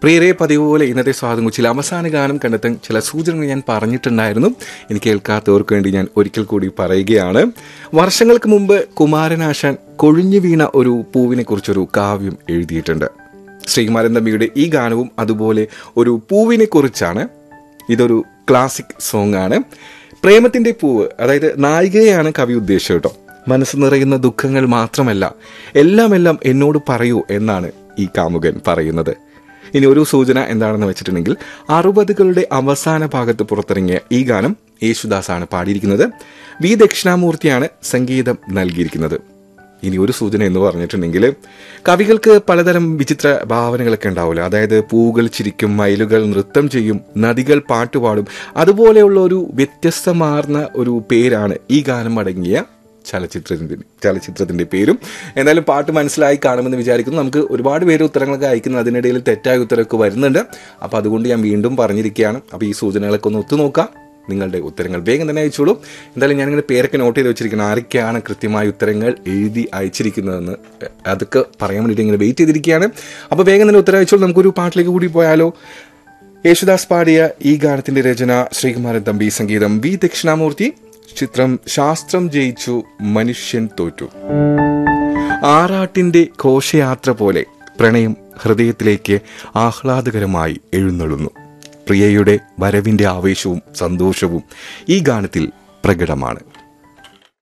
പ്രിയരെ പതിവ് പോലെ ഇന്നത്തെ സ്വാദം കൊച്ചിയിൽ അവസാന ഗാനം കണ്ടെത്താൻ ചില സൂചനകൾ ഞാൻ പറഞ്ഞിട്ടുണ്ടായിരുന്നു എനിക്ക് കേൾക്കാത്തവർക്ക് വേണ്ടി ഞാൻ ഒരിക്കൽ കൂടി പറയുകയാണ് വർഷങ്ങൾക്ക് മുമ്പ് കുമാരനാശാൻ കൊഴിഞ്ഞു വീണ ഒരു പൂവിനെ കുറിച്ചൊരു കാവ്യം എഴുതിയിട്ടുണ്ട് ശ്രീകുമാരൻ തമ്പിയുടെ ഈ ഗാനവും അതുപോലെ ഒരു പൂവിനെ കുറിച്ചാണ് ഇതൊരു ക്ലാസിക് സോങ് ആണ് പ്രേമത്തിന്റെ പൂവ് അതായത് നായികയെയാണ് കവി ഉദ്ദേശിച്ചത് കേട്ടോ മനസ്സ് നിറയുന്ന ദുഃഖങ്ങൾ മാത്രമല്ല എല്ലാം എല്ലാം എന്നോട് പറയൂ എന്നാണ് ഈ കാമുകൻ പറയുന്നത് ഇനി ഒരു സൂചന എന്താണെന്ന് വെച്ചിട്ടുണ്ടെങ്കിൽ അറുപതുകളുടെ അവസാന ഭാഗത്ത് പുറത്തിറങ്ങിയ ഈ ഗാനം യേശുദാസാണ് പാടിയിരിക്കുന്നത് വി ദക്ഷിണാമൂർത്തിയാണ് സംഗീതം നൽകിയിരിക്കുന്നത് ഇനി ഒരു സൂചന എന്ന് പറഞ്ഞിട്ടുണ്ടെങ്കിൽ കവികൾക്ക് പലതരം വിചിത്ര ഭാവനകളൊക്കെ ഉണ്ടാവില്ല അതായത് പൂവുകൾ ചിരിക്കും മയിലുകൾ നൃത്തം ചെയ്യും നദികൾ പാട്ടുപാടും അതുപോലെയുള്ള ഒരു വ്യത്യസ്തമാർന്ന ഒരു പേരാണ് ഈ ഗാനം അടങ്ങിയ ചലച്ചിത്രത്തിന്റെ ചലച്ചിത്രത്തിന്റെ പേരും എന്നാലും പാട്ട് മനസ്സിലായി കാണുമെന്ന് വിചാരിക്കുന്നു നമുക്ക് ഒരുപാട് പേര് ഉത്തരങ്ങളൊക്കെ അയക്കുന്നു അതിനിടയിൽ തെറ്റായ ഉത്തരമൊക്കെ വരുന്നുണ്ട് അപ്പോൾ അതുകൊണ്ട് ഞാൻ വീണ്ടും പറഞ്ഞിരിക്കുകയാണ് അപ്പോൾ ഈ സൂചനകളൊക്കെ ഒന്ന് ഒത്തു നോക്കാം നിങ്ങളുടെ ഉത്തരങ്ങൾ വേഗം തന്നെ അയച്ചോളൂ എന്തായാലും ഞാനിങ്ങനെ പേരൊക്കെ നോട്ട് ചെയ്ത് വെച്ചിരിക്കണം ആരൊക്കെയാണ് കൃത്യമായ ഉത്തരങ്ങൾ എഴുതി അയച്ചിരിക്കുന്നതെന്ന് അതൊക്കെ പറയാൻ വേണ്ടിയിട്ട് ഇങ്ങനെ വെയിറ്റ് ചെയ്തിരിക്കുകയാണ് അപ്പോൾ വേഗം തന്നെ ഉത്തരം അയച്ചോളൂ നമുക്കൊരു പാട്ടിലേക്ക് കൂടി പോയാലോ യേശുദാസ് പാടിയ ഈ ഗാനത്തിന്റെ രചന ശ്രീകുമാരൻ തമ്പി സംഗീതം വി ദക്ഷിണാമൂർത്തി ചിത്രം ശാസ്ത്രം ജയിച്ചു മനുഷ്യൻ തോറ്റു ആറാട്ടിന്റെ ഘോഷയാത്ര പോലെ പ്രണയം ഹൃദയത്തിലേക്ക് ആഹ്ലാദകരമായി എഴുന്നള്ളുന്നു പ്രിയയുടെ വരവിന്റെ ആവേശവും സന്തോഷവും ഈ ഗാനത്തിൽ പ്രകടമാണ്